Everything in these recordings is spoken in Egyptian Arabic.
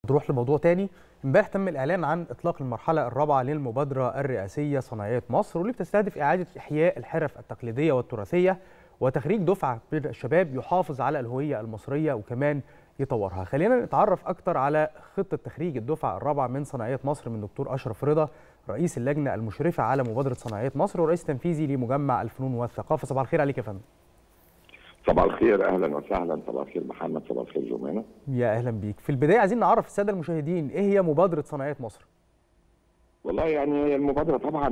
نروح لموضوع تاني امبارح تم الاعلان عن اطلاق المرحله الرابعه للمبادره الرئاسيه صناعيه مصر واللي بتستهدف اعاده احياء الحرف التقليديه والتراثيه وتخريج دفعه من الشباب يحافظ على الهويه المصريه وكمان يطورها خلينا نتعرف اكتر على خطه تخريج الدفعه الرابعه من صناعيه مصر من دكتور اشرف رضا رئيس اللجنه المشرفه على مبادره صناعيه مصر ورئيس تنفيذي لمجمع الفنون والثقافه صباح الخير عليك يا فندم صباح الخير اهلا وسهلا صباح الخير محمد صباح الخير جمانه يا اهلا بيك في البدايه عايزين نعرف الساده المشاهدين ايه هي مبادره صناعيه مصر والله يعني المبادره طبعا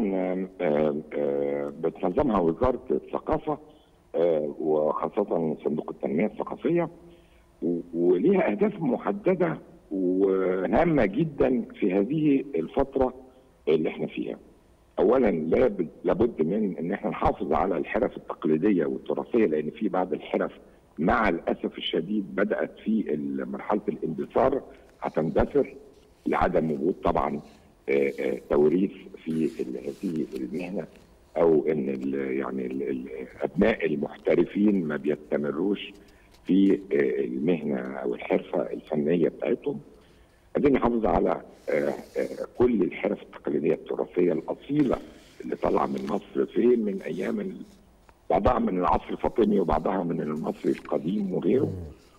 بتنظمها وزاره الثقافه وخاصه صندوق التنميه الثقافيه وليها اهداف محدده وهامه جدا في هذه الفتره اللي احنا فيها. اولا لابد من ان احنا نحافظ على الحرف التقليديه والتراثيه لان في بعض الحرف مع الاسف الشديد بدات في مرحله الاندثار هتندثر لعدم وجود طبعا توريث في هذه المهنه او ان ال يعني ال الابناء المحترفين ما بيستمروش في المهنه او الحرفه الفنيه بتاعتهم عايزين نحافظ على كل الحرف التقليديه التراثيه الاصيله اللي طالعه من مصر فين من ايام بعضها من العصر الفاطمي وبعضها من المصري القديم وغيره.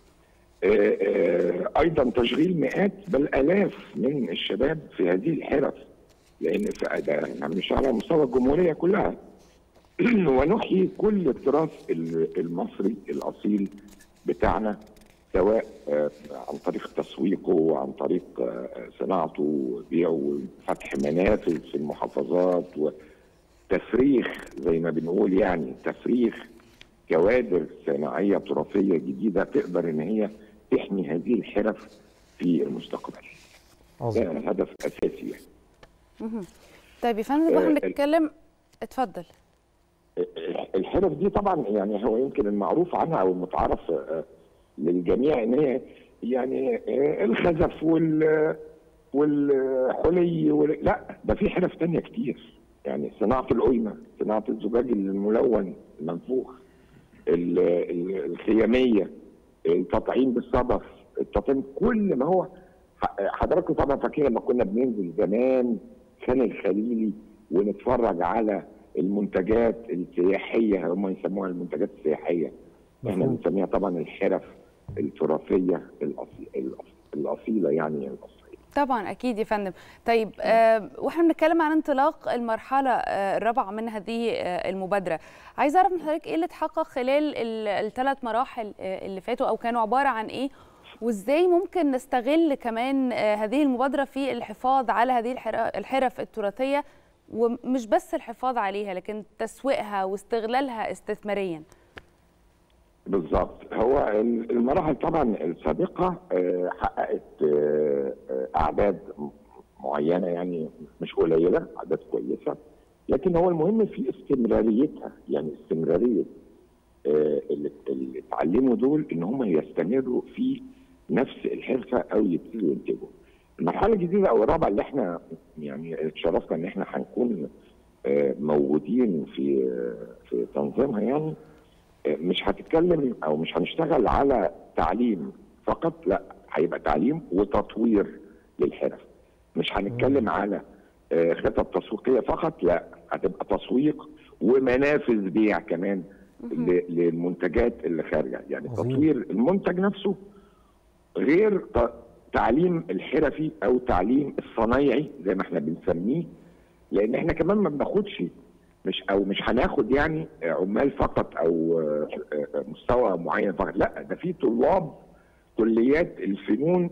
ايضا تشغيل مئات بل الاف من الشباب في هذه الحرف لان ده مش على مستوى الجمهوريه كلها ونحيي كل التراث المصري الاصيل بتاعنا سواء عن طريق تسويقه وعن طريق صناعته وبيعه وفتح منافذ في المحافظات وتفريخ زي ما بنقول يعني تفريخ كوادر صناعيه تراثيه جديده تقدر ان هي تحمي هذه الحرف في المستقبل. ده هدف اساسي يعني. طيب يا فندم واحنا بنتكلم اتفضل. الحرف دي طبعا يعني هو يمكن المعروف عنها او المتعارف للجميع ان هي يعني الخزف وال والحلي وال... لا ده في حرف تانية كتير يعني صناعة القيمة صناعة الزجاج الملون المنفوخ الخيامية التطعيم بالصدف التطعيم كل ما هو حضراتكم طبعا فاكرين لما كنا بننزل زمان خان الخليلي ونتفرج على المنتجات السياحية هم يسموها المنتجات السياحية احنا بنسميها طبعا الحرف التراثيه الاصيله يعني المصريه. طبعا اكيد يا فندم. طيب آه واحنا بنتكلم عن انطلاق المرحله آه الرابعه من هذه آه المبادره، عايز اعرف من حضرتك ايه اللي اتحقق خلال الثلاث مراحل آه اللي فاتوا او كانوا عباره عن ايه؟ وازاي ممكن نستغل كمان آه هذه المبادره في الحفاظ على هذه الحرف التراثيه ومش بس الحفاظ عليها لكن تسويقها واستغلالها استثماريا. بالظبط هو المراحل طبعا السابقه حققت اعداد معينه يعني مش قليله اعداد كويسه لكن هو المهم في استمراريتها يعني استمراريه اللي, اللي اتعلموا دول ان هم يستمروا في نفس الحرفه او يبتدوا ينتجوا. المرحله الجديده او الرابعه اللي احنا يعني اتشرفنا ان احنا هنكون موجودين في في تنظيمها يعني مش هتتكلم او مش هنشتغل على تعليم فقط لا هيبقى تعليم وتطوير للحرف مش هنتكلم على خطط تسويقيه فقط لا هتبقى تسويق ومنافذ بيع كمان للمنتجات اللي خارجه يعني عظيم. تطوير المنتج نفسه غير تعليم الحرفي او تعليم الصنايعي زي ما احنا بنسميه لان احنا كمان ما بناخدش مش او مش هناخد يعني عمال فقط او مستوى معين فقط لا ده في طلاب كليات الفنون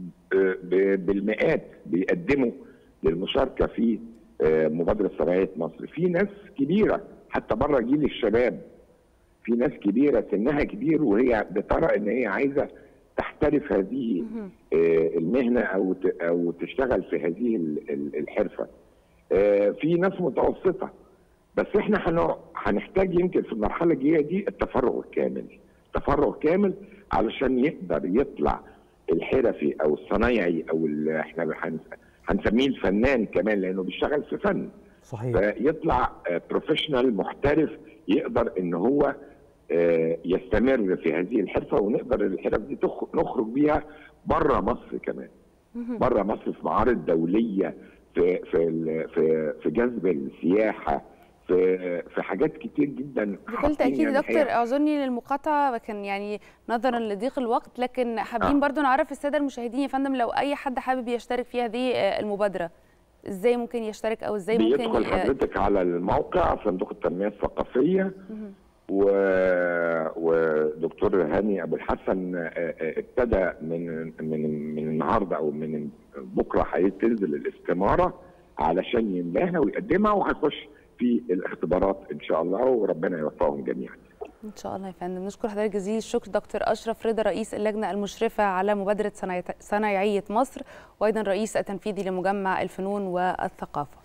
بالمئات بيقدموا للمشاركه في مبادره صناعيه مصر في ناس كبيره حتى بره جيل الشباب في ناس كبيره سنها كبير وهي بترى ان هي عايزه تحترف هذه المهنه او او تشتغل في هذه الحرفه في ناس متوسطه بس احنا هنحتاج يمكن في المرحله الجايه دي التفرغ الكامل تفرغ كامل علشان يقدر يطلع الحرفي او الصنايعي او اللي احنا هنسميه الفنان كمان لانه بيشتغل في فن صحيح فيطلع بروفيشنال محترف يقدر ان هو يستمر في هذه الحرفه ونقدر الحرف دي نخرج بيها بره مصر كمان بره مصر في معارض دوليه في في ال- في في جذب السياحه في في حاجات كتير جدا بكل حاطين تاكيد يا يعني دكتور هي- اعذرني للمقاطعه كان يعني نظرا لضيق الوقت لكن حابين آه. برضو نعرف الساده المشاهدين يا فندم لو اي حد حابب يشترك في هذه آه، المبادره ازاي ممكن يشترك او ازاي ممكن بيدخل ي- حضرتك على الموقع صندوق التنميه الثقافيه و... ودكتور هاني ابو الحسن آه، آه، ابتدى من من من النهارده او من بكره هتنزل الاستماره علشان يملاها ويقدمها وهيخش في الاختبارات ان شاء الله وربنا يوفقهم جميعا ان شاء الله يا فندم نشكر حضرتك جزيل الشكر دكتور اشرف رضا رئيس اللجنه المشرفه على مبادره صنايع- صنايعيه مصر وايضا رئيس التنفيذي لمجمع الفنون والثقافه